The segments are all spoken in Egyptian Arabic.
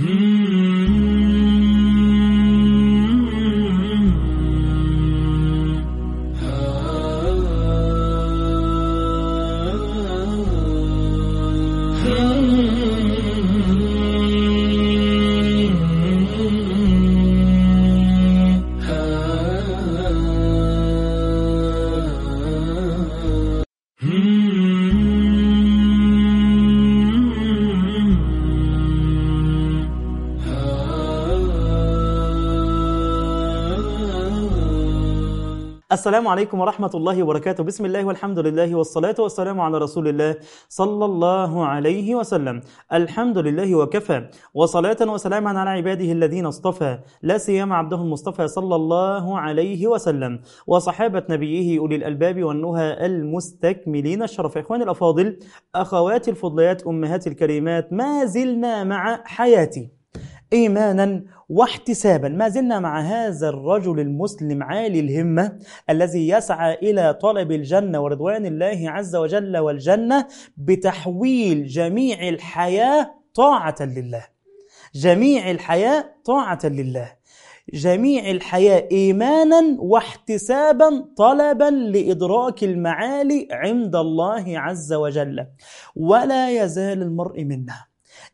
السلام عليكم ورحمة الله وبركاته بسم الله والحمد لله والصلاة والسلام على رسول الله صلى الله عليه وسلم الحمد لله وكفى وصلاة وسلاما على عباده الذين اصطفى لا سيما عبده المصطفى صلى الله عليه وسلم وصحابة نبيه أولي الألباب والنهى المستكملين الشرف إخواني الأفاضل أخواتي الفضليات أمهاتي الكريمات ما زلنا مع حياتي ايمانا واحتسابا ما زلنا مع هذا الرجل المسلم عالي الهمه الذي يسعى الى طلب الجنه ورضوان الله عز وجل والجنه بتحويل جميع الحياه طاعه لله جميع الحياه طاعه لله جميع الحياه ايمانا واحتسابا طلبا لادراك المعالي عند الله عز وجل ولا يزال المرء منا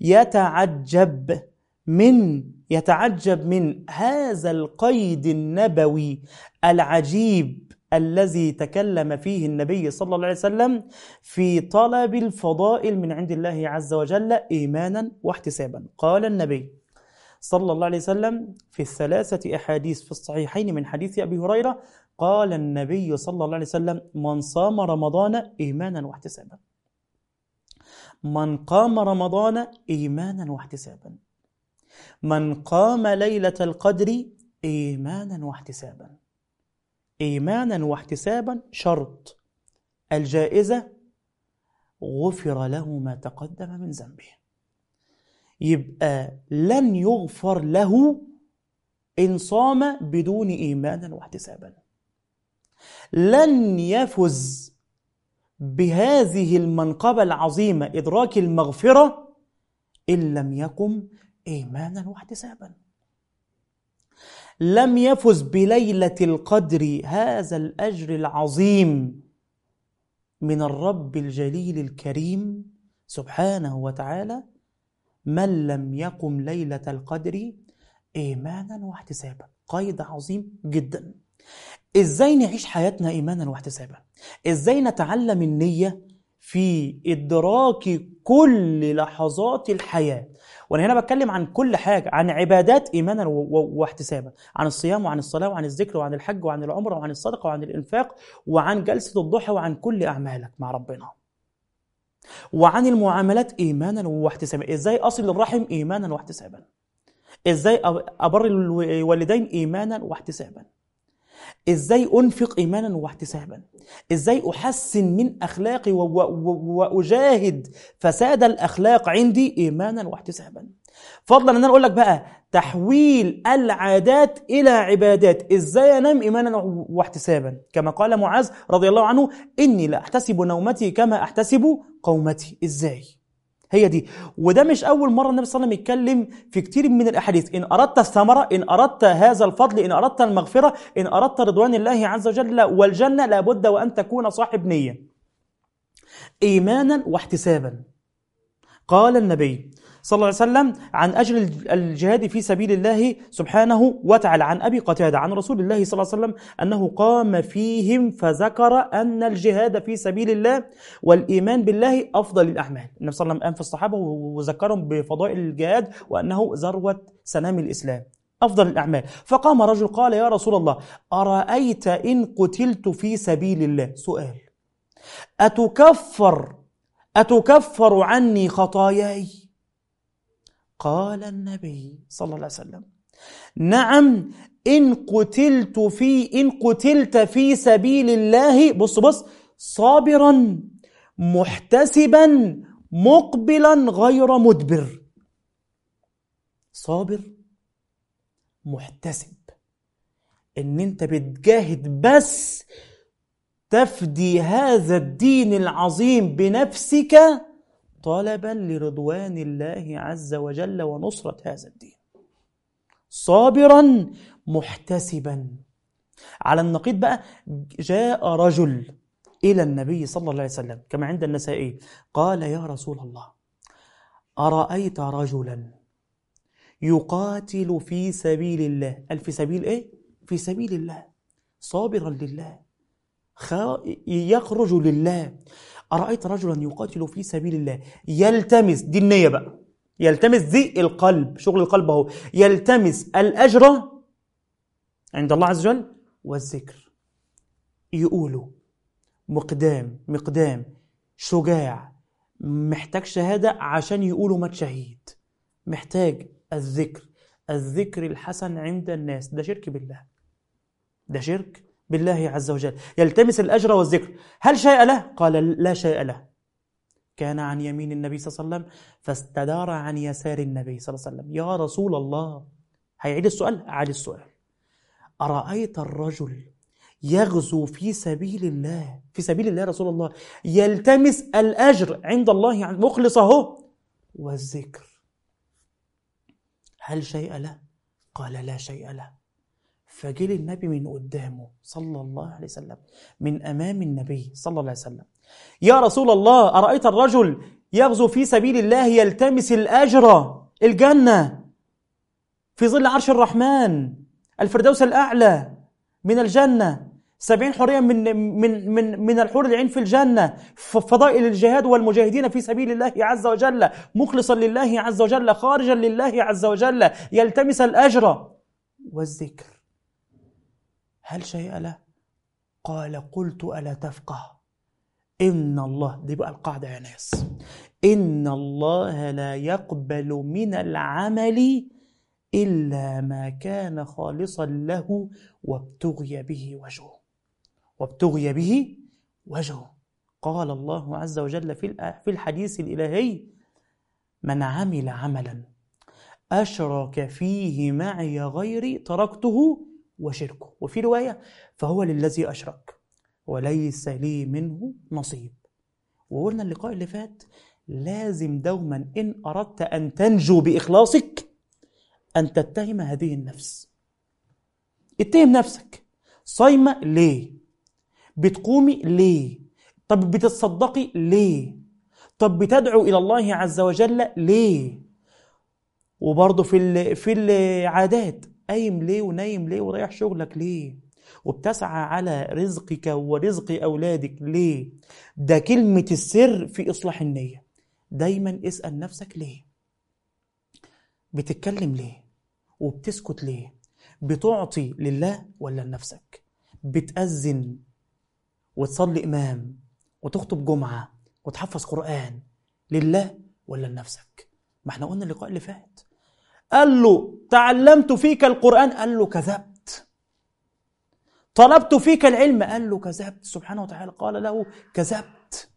يتعجب من يتعجب من هذا القيد النبوي العجيب الذي تكلم فيه النبي صلى الله عليه وسلم في طلب الفضائل من عند الله عز وجل ايمانا واحتسابا قال النبي صلى الله عليه وسلم في الثلاثه احاديث في الصحيحين من حديث ابي هريره قال النبي صلى الله عليه وسلم من صام رمضان ايمانا واحتسابا من قام رمضان ايمانا واحتسابا من قام ليلة القدر إيمانا واحتسابا إيمانا واحتسابا شرط الجائزة غفر له ما تقدم من ذنبه يبقى لن يغفر له إن صام بدون إيمانا واحتسابا لن يفز بهذه المنقبة العظيمة إدراك المغفرة إن لم يقم ايمانا واحتسابا لم يفز بليله القدر هذا الاجر العظيم من الرب الجليل الكريم سبحانه وتعالى من لم يقم ليله القدر ايمانا واحتسابا قيد عظيم جدا ازاي نعيش حياتنا ايمانا واحتسابا ازاي نتعلم النيه في ادراك كل لحظات الحياه وانا هنا بتكلم عن كل حاجه عن عبادات ايمانا واحتسابا عن الصيام وعن الصلاه وعن الذكر وعن الحج وعن العمره وعن الصدقه وعن الانفاق وعن جلسه الضحى وعن كل اعمالك مع ربنا وعن المعاملات ايمانا واحتسابا ازاي اصل الرحم ايمانا واحتسابا ازاي ابر الوالدين ايمانا واحتسابا ازاي انفق ايمانا واحتسابا ازاي احسن من اخلاقي واجاهد فساد الاخلاق عندي ايمانا واحتسابا فضلا ان انا اقول لك بقى تحويل العادات الى عبادات ازاي انام ايمانا واحتسابا كما قال معاذ رضي الله عنه اني لا احتسب نومتي كما احتسب قومتي ازاي هي دي وده مش اول مره النبي صلى الله عليه وسلم يتكلم في كتير من الاحاديث ان اردت الثمره ان اردت هذا الفضل ان اردت المغفره ان اردت رضوان الله عز وجل والجنه لابد وان تكون صاحب نيه ايمانا واحتسابا قال النبي صلى الله عليه وسلم عن أجر الجهاد في سبيل الله سبحانه وتعالى عن أبي قتادة عن رسول الله صلى الله عليه وسلم أنه قام فيهم فذكر أن الجهاد في سبيل الله والإيمان بالله أفضل الأعمال النبي صلى الله عليه وسلم قام في الصحابة وذكرهم بفضائل الجهاد وأنه ذروة سنام الإسلام أفضل الأعمال فقام رجل قال يا رسول الله أرأيت إن قتلت في سبيل الله سؤال أتكفر أتكفر عني خطاياي قال النبي صلى الله عليه وسلم نعم إن قتلت في إن قتلت في سبيل الله بص بص صابرا محتسبا مقبلا غير مدبر صابر محتسب ان انت بتجاهد بس تفدي هذا الدين العظيم بنفسك طلبا لرضوان الله عز وجل ونصرة هذا الدين صابرا محتسبا على النقيض بقى جاء رجل إلى النبي صلى الله عليه وسلم كما عند النسائي قال يا رسول الله أرأيت رجلا يقاتل في سبيل الله قال في سبيل إيه؟ في سبيل الله صابرا لله يخرج لله أرأيت رجلا يقاتل في سبيل الله يلتمس دي النية بقى يلتمس دي القلب شغل القلب اهو يلتمس الأجر عند الله عز وجل والذكر يقولوا مقدام مقدام شجاع محتاج شهادة عشان يقولوا مات شهيد محتاج الذكر الذكر الحسن عند الناس ده شرك بالله ده شرك بالله عز وجل يلتمس الأجر والذكر هل شيء له؟ قال لا شيء له كان عن يمين النبي صلى الله عليه وسلم فاستدار عن يسار النبي صلى الله عليه وسلم يا رسول الله هيعيد السؤال عاد السؤال أرأيت الرجل يغزو في سبيل الله في سبيل الله رسول الله يلتمس الأجر عند الله مخلص اهو والذكر هل شيء له؟ قال لا شيء له فجه النبي من قدامه صلى الله عليه وسلم من أمام النبي صلى الله عليه وسلم يا رسول الله أرأيت الرجل يغزو في سبيل الله يلتمس الأجر الجنة في ظل عرش الرحمن الفردوس الأعلى من الجنة سبعين حوريا من من من من الحور العين في الجنة فضائل الجهاد والمجاهدين في سبيل الله عز وجل مخلصا لله عز وجل خارجا لله عز وجل يلتمس الأجر والذكر هل شيء له؟ قال قلت ألا تفقه إن الله دي بقى القاعدة يا ناس إن الله لا يقبل من العمل إلا ما كان خالصا له وابتغي به وجهه وابتغي به وجهه قال الله عز وجل في الحديث الإلهي من عمل عملا أشرك فيه معي غيري تركته وشركه وفي رواية فهو للذي أشرك وليس لي منه نصيب وقلنا اللقاء اللي فات لازم دوما إن أردت أن تنجو بإخلاصك أن تتهم هذه النفس اتهم نفسك صايمة ليه بتقومي ليه طب بتتصدقي ليه طب بتدعو إلى الله عز وجل ليه وبرضه في في العادات قايم ليه ونايم ليه ورايح شغلك ليه وبتسعى على رزقك ورزق أولادك ليه ده كلمة السر في إصلاح النية دايما اسأل نفسك ليه بتتكلم ليه وبتسكت ليه بتعطي لله ولا لنفسك بتأذن وتصلي إمام وتخطب جمعة وتحفظ قرآن لله ولا لنفسك ما احنا قلنا اللقاء اللي فات قال له تعلمت فيك القرآن قال له كذبت طلبت فيك العلم قال له كذبت سبحانه وتعالى قال له كذبت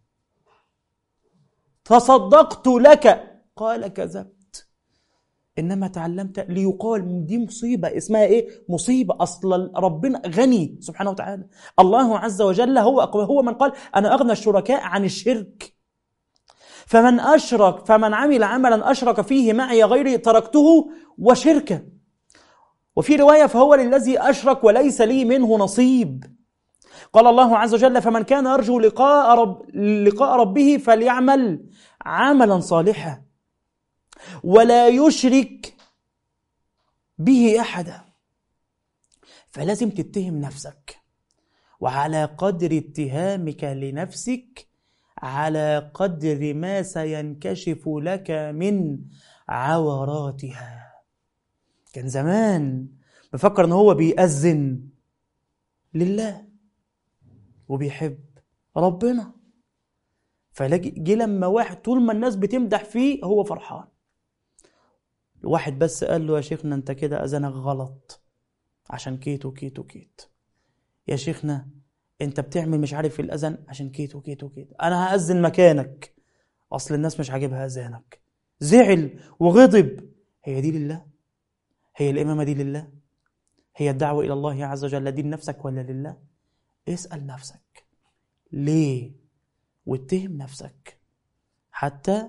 تصدقت لك قال كذبت انما تعلمت ليقال دي مصيبه اسمها ايه مصيبه اصل ربنا غني سبحانه وتعالى الله عز وجل هو هو من قال انا اغنى الشركاء عن الشرك فمن أشرك فمن عمل عملا أشرك فيه معي غيري تركته وشركه وفي رواية فهو للذي أشرك وليس لي منه نصيب قال الله عز وجل فمن كان يرجو لقاء, رب لقاء ربه فليعمل عملا صالحا ولا يشرك به أحدا فلازم تتهم نفسك وعلى قدر اتهامك لنفسك على قدر ما سينكشف لك من عوراتها كان زمان بفكر ان هو بيأذن لله وبيحب ربنا فجي لما واحد طول ما الناس بتمدح فيه هو فرحان واحد بس قال له يا شيخنا انت كده اذانك غلط عشان كيت وكيت وكيت يا شيخنا انت بتعمل مش عارف في الاذان عشان كيت وكيت وكيت انا هاذن مكانك اصل الناس مش عاجبها اذانك زعل وغضب هي دي لله هي الامامه دي لله هي الدعوه الى الله عز وجل دي لنفسك ولا لله اسال نفسك ليه واتهم نفسك حتى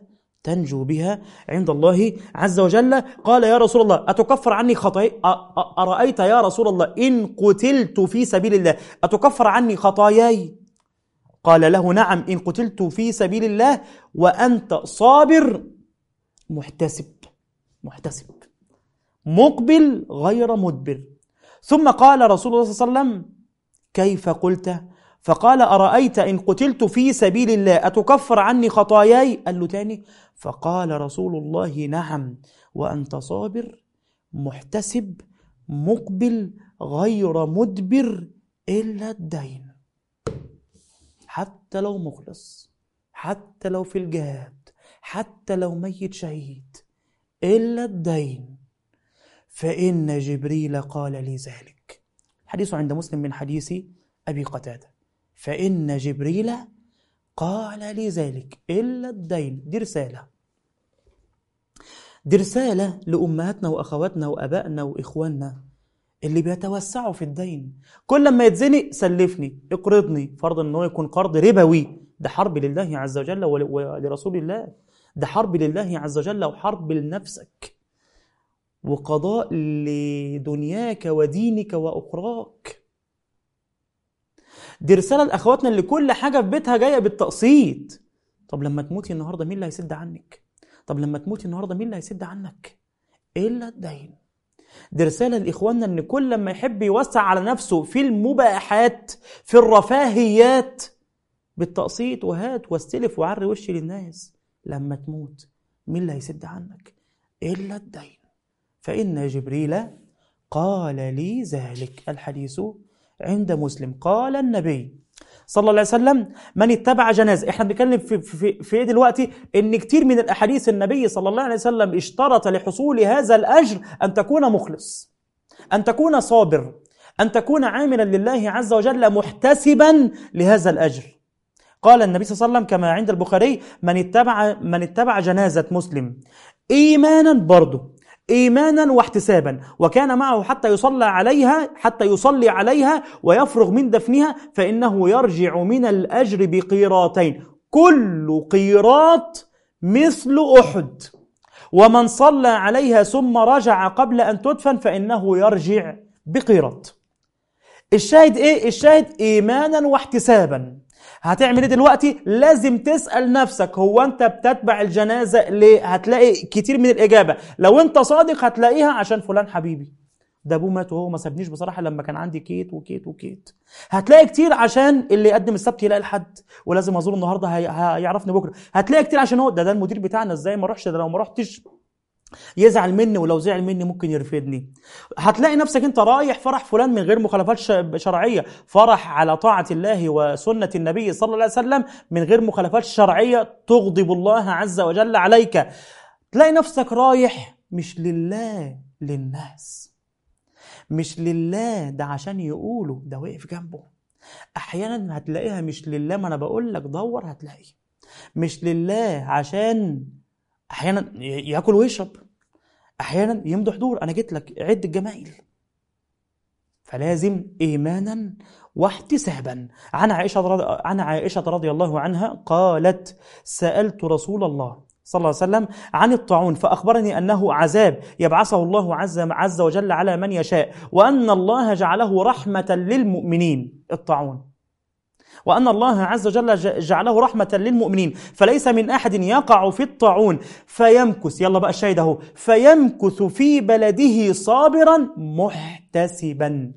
تنجو بها عند الله عز وجل قال يا رسول الله أتكفر عني خطاياي أرأيت يا رسول الله إن قتلت في سبيل الله أتكفر عني خطاياي قال له نعم إن قتلت في سبيل الله وأنت صابر محتسب محتسب مقبل غير مدبر ثم قال رسول الله صلى الله عليه وسلم كيف قلت فقال أرأيت إن قتلت في سبيل الله أتكفر عني خطاياي قال له تاني فقال رسول الله نعم وأنت صابر محتسب مقبل غير مدبر إلا الدين حتى لو مخلص حتى لو في الجهاد حتى لو ميت شهيد إلا الدين فإن جبريل قال لي ذلك حديث عند مسلم من حديث أبي قتادة فإن جبريل قال لي ذلك إلا الدين دي رسالة دي رسالة لأمهاتنا وأخواتنا وأبائنا وإخواننا اللي بيتوسعوا في الدين كل ما يتزنق سلفني اقرضني فرض ان هو يكون قرض ربوي ده حرب لله عز وجل ولرسول الله ده حرب لله عز وجل وحرب لنفسك وقضاء لدنياك ودينك وأخراك دي رسالة لأخواتنا اللي كل حاجة في بيتها جاية بالتقسيط طب لما تموتي النهاردة مين اللي هيسد عنك طب لما تموتي النهاردة مين اللي هيسد عنك إلا الدين دي رسالة لإخواننا إن كل لما يحب يوسع على نفسه في المباحات في الرفاهيات بالتقسيط وهات واستلف وعري وشي للناس لما تموت مين اللي هيسد عنك إلا الدين فإن جبريل قال لي ذلك الحديث عند مسلم قال النبي صلى الله عليه وسلم من اتبع جنازة احنا بنتكلم في, في, في ايه دلوقتي ان كتير من الاحاديث النبي صلى الله عليه وسلم اشترط لحصول هذا الاجر ان تكون مخلص ان تكون صابر ان تكون عاملا لله عز وجل محتسبا لهذا الاجر قال النبي صلى الله عليه وسلم كما عند البخاري من اتبع من اتبع جنازة مسلم ايمانا برضه ايمانا واحتسابا وكان معه حتى يصلى عليها حتى يصلي عليها ويفرغ من دفنها فانه يرجع من الاجر بقيراتين كل قيراط مثل احد ومن صلى عليها ثم رجع قبل ان تدفن فانه يرجع بقيراط الشاهد ايه الشاهد ايمانا واحتسابا هتعمل ايه دلوقتي لازم تسال نفسك هو انت بتتبع الجنازه ليه هتلاقي كتير من الاجابه لو انت صادق هتلاقيها عشان فلان حبيبي ده ابوه مات وهو ما سابنيش بصراحه لما كان عندي كيت وكيت وكيت هتلاقي كتير عشان اللي يقدم السبت يلاقي الحد ولازم ازوره النهارده هيعرفني بكره هتلاقي كتير عشان هو ده ده المدير بتاعنا ازاي ما اروحش ده لو ما رحتش يزعل مني ولو زعل مني ممكن يرفدني هتلاقي نفسك انت رايح فرح فلان من غير مخالفات شرعيه فرح على طاعه الله وسنه النبي صلى الله عليه وسلم من غير مخالفات شرعيه تغضب الله عز وجل عليك تلاقي نفسك رايح مش لله للناس مش لله ده عشان يقولوا ده وقف جنبه احيانا هتلاقيها مش لله ما انا بقول لك دور هتلاقي مش لله عشان احيانا ياكل ويشرب احيانا يمدح دور انا جيت لك عد الجمايل فلازم ايمانا واحتسابا عن عائشه رضي عن عائشه رضي الله عنها قالت سالت رسول الله صلى الله عليه وسلم عن الطاعون فأخبرني أنه عذاب يبعثه الله عز, عز وجل على من يشاء وأن الله جعله رحمة للمؤمنين الطاعون وأن الله عز وجل جعله رحمة للمؤمنين فليس من أحد يقع في الطاعون فيمكث يلا بقى الشاهد أهو فيمكث في بلده صابرا محتسبا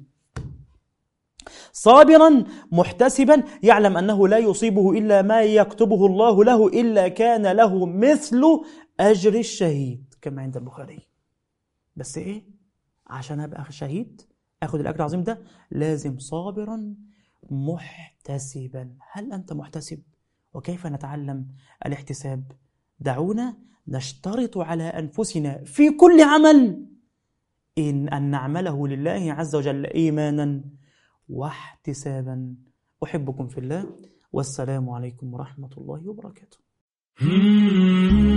صابرا محتسبا يعلم أنه لا يصيبه إلا ما يكتبه الله له إلا كان له مثل أجر الشهيد كما عند البخاري بس إيه عشان أبقى شهيد أخذ الأجر العظيم ده لازم صابرا محتسبا هل أنت محتسب؟ وكيف نتعلم الاحتساب؟ دعونا نشترط على أنفسنا في كل عمل إن أن نعمله لله عز وجل إيمانا واحتسابا أحبكم في الله والسلام عليكم ورحمة الله وبركاته